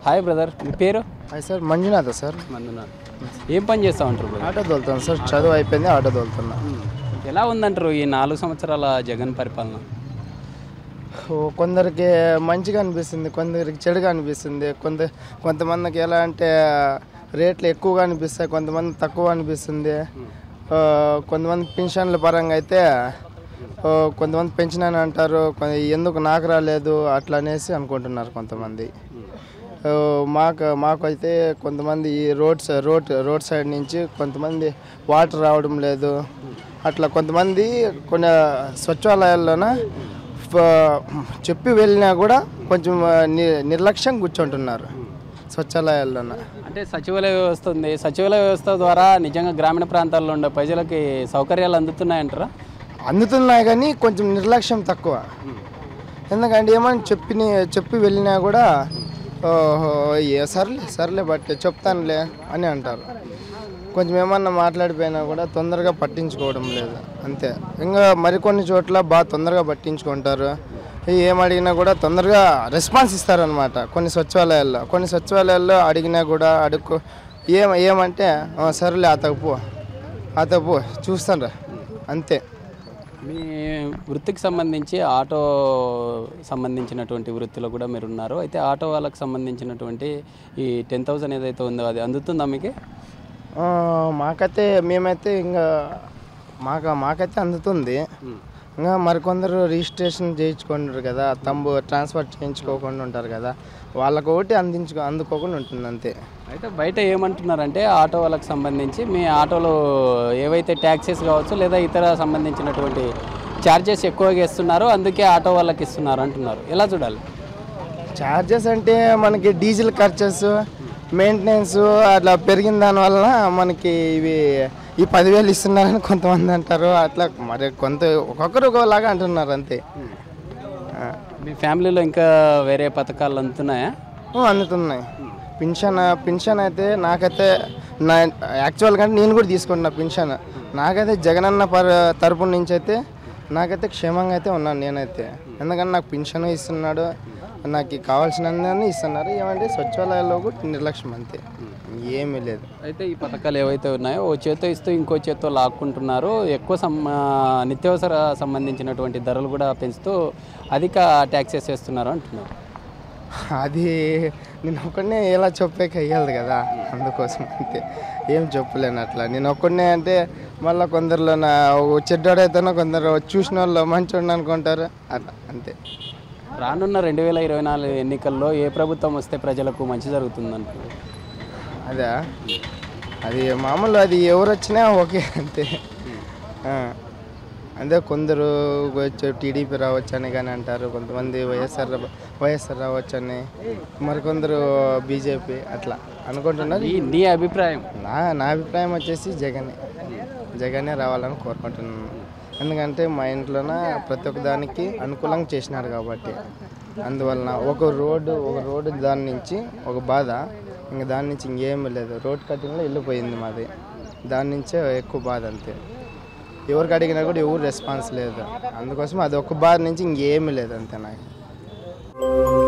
Hi brother మీ పేరు hi sir Manjunatha sir Mandunath ఏం పని చేస్తూ ఉంటారు బ్రదర్ ఆటో తోలుతాను సార్ చదువు అయిపోయింది ఆటో తోలుతున్నా ఎలా ఉందంటారు ఈ నాలుగు సంవత్సరాల జగన్ పరిపాలన ఓ, కొందరికి మంచిగా అనిపిస్తుంది కొందరికి చెడుగా అనిపిస్తుంది కొంత కొంతమందికి ఎలా అంటే రేట్లు ఎక్కువగా అనిపిస్తాయి కొంతమంది తక్కువ అనిపిస్తుంది ఆ, కొంతమంది పెన్షన్ల పరంగా అయితే ఆ, కొంతమంది పెన్షన్ అని అంటారు కొ- ఎందుకు నాకు రాలేదు అట్లా అనేసి అనుకుంటున్నారు కొంతమంది ఆ, మాకు మాకైతే కొంతమంది ఈ road side- road road side నుంచి కొంతమంది వాటర్ రావడం లేదు అట్లా కొంతమంది కొన్ని స్వచ్ఛాలయాల్లోన ఫ- చెప్పి వెళ్ళినా కూడా కొంచెం ఆ, ని- నిర్లక్ష్యం కూర్చుంటున్నారు స్వచ్ఛాలయాల్లోన అంటే సచివాలయ వ్యవస్థ ఉంది సచివాలయ వ్యవస్థ ద్వారా నిజంగా గ్రామీణ ప్రాంతాల్లో ఉండే ప్రజలకి సౌకర్యాలు అందుతున్నాయంటారా అందుతున్నాయి కానీ కొంచెం నిర్లక్ష్యం తక్కువ ఎందుకంటే ఏమని చెప్పి చెప్పి వెళ్ళినా కూడా ఓహో ఏ సర్లే సర్లే బట్ చెప్తానులే అని అంటారు కొంచెం ఏమన్నా మాట్లాడిపోయినా కూడా తొందరగా పట్టించుకోవడం లేదు అంతే ఇంకా మరికొన్ని చోట్ల బాగా తొందరగా పట్టించుకుంటారు ఏం అడిగినా కూడా తొందరగా రెస్పాన్స్ ఇస్తారనమాట కొన్ని సచివాలయాల్లో కొన్ని సచివాలయాల్లో అడిగినా కూడా అడుక్కో ఏం ఏమంటే "ఆ, సర్లే అతకు పో అతకు పో చూస్తాను అంతే మీ వృత్తికి సంబంధించి ఆటో సంబంధించినటువంటి వృత్తిలో కూడా మీరు ఉన్నారు అయితే ఆటో వాళ్ళకి సంబంధించినటువంటి ఈ టెన్ థౌసండ్ ఏదైతే ఉందో అది అందుతుందా మీకు ఆ, మాకైతే మేమైతే ఇంకా మాకు మాకైతే అందుతుంది ఇంకా మరికొందరు రిజిస్ట్రేషన్ చేయించుకుంటారు కదా తంబు ట్రాన్స్ఫర్ చేయించుకోకుండా ఉంటారు కదా వాళ్ళకు ఒకటి అందించుకో అందుకోకుండా ఉంటుంది అంతే అయితే బయట ఏమంటున్నారంటే ఆటో వాళ్ళకి సంబంధించి మీ ఆటోలో ఏవైతే ట్యాక్సెస్ కావచ్చు లేదా ఇతర సంబంధించినటువంటి ఛార్జెస్ ఎక్కువగా ఇస్తున్నారో అందుకే ఆటో వాళ్ళకి ఇస్తున్నారు అంటున్నారు ఎలా చూడాలి ఛార్జెస్ అంటే మనకి డీజిల్ ఖర్చెస్ మెయింటెనెన్స్ అట్లా పెరిగిన దానివల్ల మనకి ఇవి ఈ పదివేలు ఇస్తున్నారని కొంతమంది అంటారు అట్లా మరి కొంత ఒక్కొక్కరు ఒకలాగా అంటున్నారు అంతే ఆ. మీ ఫ్యామిలీలో ఇంకా వేరే పథకాలు అందుతున్నాయా ఓ, అందుతున్నాయి పింఛన్ పింఛన్ అయితే నాకైతే నా యాక్చువల్గా నేను కూడా తీసుకుంటున్నా పింఛన్ నాకైతే జగనన్న పర తరపు నుంచి అయితే నాకైతే క్షేమంగా అయితే ఉన్నాను నేనైతే ఎందుకంటే నాకు పింఛన్ ఇస్తున్నాడు నాకు కావాల్సినన్ని ఇస్తున్నారు ఏమంటే సచివాలయాల్లో కూడా నిర్లక్ష్యం అంతే ఏమీ లేదు అయితే ఈ పథకాలు ఏవైతే ఉన్నాయో ఓ చేత్తో ఇస్తూ ఇంకో చేత్తో లాక్కుంటున్నారు ఎక్కువ సమ్ ఆ, నిత్యావసర సంబంధించినటువంటి ధరలు కూడా పెంచుతూ అధిక ట్యాక్సెస్ వేస్తున్నారు అంటున్నారు అది నేను ఒక్కడనే ఎలా చెప్పాక అయ్యాలి కదా అందుకోసం అంతే ఏం చెప్పలేను అట్లా నేను ఒక్కడనే అంటే మళ్ళీ కొందరిలో నా చెడ్డోడైతేనో కొందరు చూసిన వాళ్ళు మంచోడు అనుకుంటారు అట్లా అంతే రానున్న రెండు వేల ఇరవై నాలుగు ఎన్నికల్లో ఏ ప్రభుత్వం వస్తే ప్రజలకు మంచి జరుగుతుంది అంటున్నారు అదే అది మామూలు అది ఎవరు వచ్చినా ఓకే అంతే ఆ. అదే కొందరు వచ్చి టీడీపీ రావచ్చని కానీ అంటారు కొంతమంది వైఎస్ఆర్ రా- వైఎస్ఆర్ రావచ్చని మరికొందరు బీజేపీ అట్లా అనుకుంటున్నారు ఈ నీ అభిప్రాయం నా నా అభిప్రాయం వచ్చేసి జగనే జగనే రావాలని కోరుకుంటున్నాను ఎందుకంటే మా ఇంట్లోన ప్రతి ఒక్క దానికి అనుకూలంగా చేసినారు కాబట్టి అందువలన ఒక రోడ్డు ఒక రోడ్డు దాని నుంచి ఒక బాధ ఇంకా దాని నుంచి ఇంకేమీ లేదు రోడ్ కటింగ్లో వెళ్ళిపోయింది మాది దాని నుంచే ఎక్కువ బాధ అంతే ఎవరికి అడిగినా కూడా ఎవరు రెస్పాన్స్ లేదు అందుకోసం అది ఒక బాధ నుంచి ఇంకేమీ లేదు అంతే నాకు